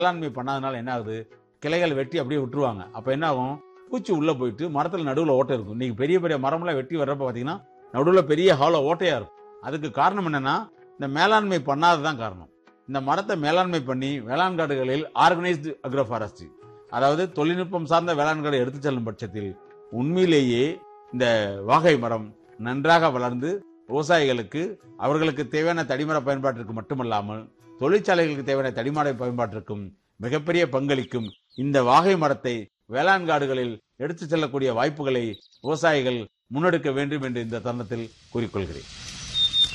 வேளாண்மை பண்ணாதனால என்ன ஆகுது கிளைகள் வெட்டி அப்படியே விட்டுருவாங்க அப்ப என்ன ஆகும் பூச்சி உள்ள போயிட்டு மரத்துல நடுவுல ஓட்டை இருக்கும் நீங்க பெரிய பெரிய மரம்லாம் வெட்டி வர்றப்ப பாத்தீங்கன்னா நடுவுல பெரிய ஹாலோ ஓட்டையா இருக்கும் அதுக்கு காரணம் என்னன்னா இந்த மேலாண்மை பண்ணாததான் காரணம் இந்த மரத்தை மேலாண்மை பண்ணி வேளாண் காடுகளில் ஆர்கனைஸ்டு அக்ரோஃபாரஸ்ட்ரி அதாவது தொழில்நுட்பம் சார்ந்த வேளாண் காடு எடுத்துச் செல்லும் பட்சத்தில் உண்மையிலேயே இந்த வாகை மரம் நன்றாக வளர்ந்து விவசாயிகளுக்கு அவர்களுக்கு தேவையான தடிமர பயன்பாட்டிற்கு மட்டுமல்லாமல் தொழிற்சாலைகளுக்கு தேவையான தடிமர பயன்பாட்டிற்கும் மிகப்பெரிய பங்களிக்கும் இந்த வாகை மரத்தை வேளாண் காடுகளில் எடுத்துச் செல்லக்கூடிய வாய்ப்புகளை விவசாயிகள் முன்னெடுக்க வேண்டும் என்று இந்த தருணத்தில் கூறிக்கொள்கிறேன்